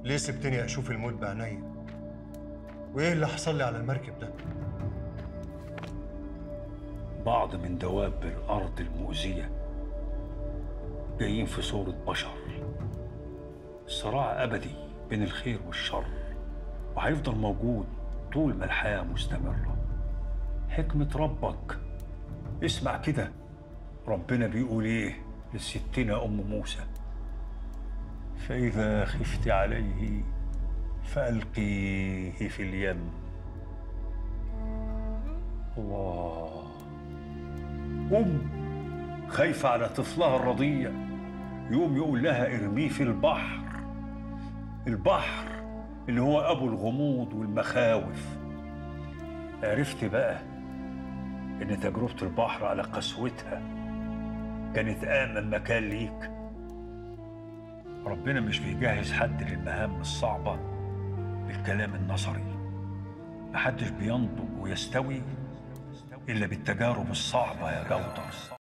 ليه سبتني اشوف الموت بعينيا وايه اللي حصل لي على المركب ده بعض من دواب الأرض المؤذية جايين في صورة بشر صراع أبدي بين الخير والشر وهيفضل موجود طول ما الحياة مستمرة حكمة ربك اسمع كده ربنا بيقول ايه للستنا أم موسى فإذا خفت عليه فألقيه في اليم الله أم خايفة على طفلها الرضيع يقوم يقول لها ارميه في البحر البحر اللي هو أبو الغموض والمخاوف عرفت بقى إن تجربة البحر على قسوتها كانت آمن مكان ليك ربنا مش بيجهز حد للمهام الصعبة بالكلام النظري محدش بينضج ويستوي إلا بالتجارب الصعبة يا جودر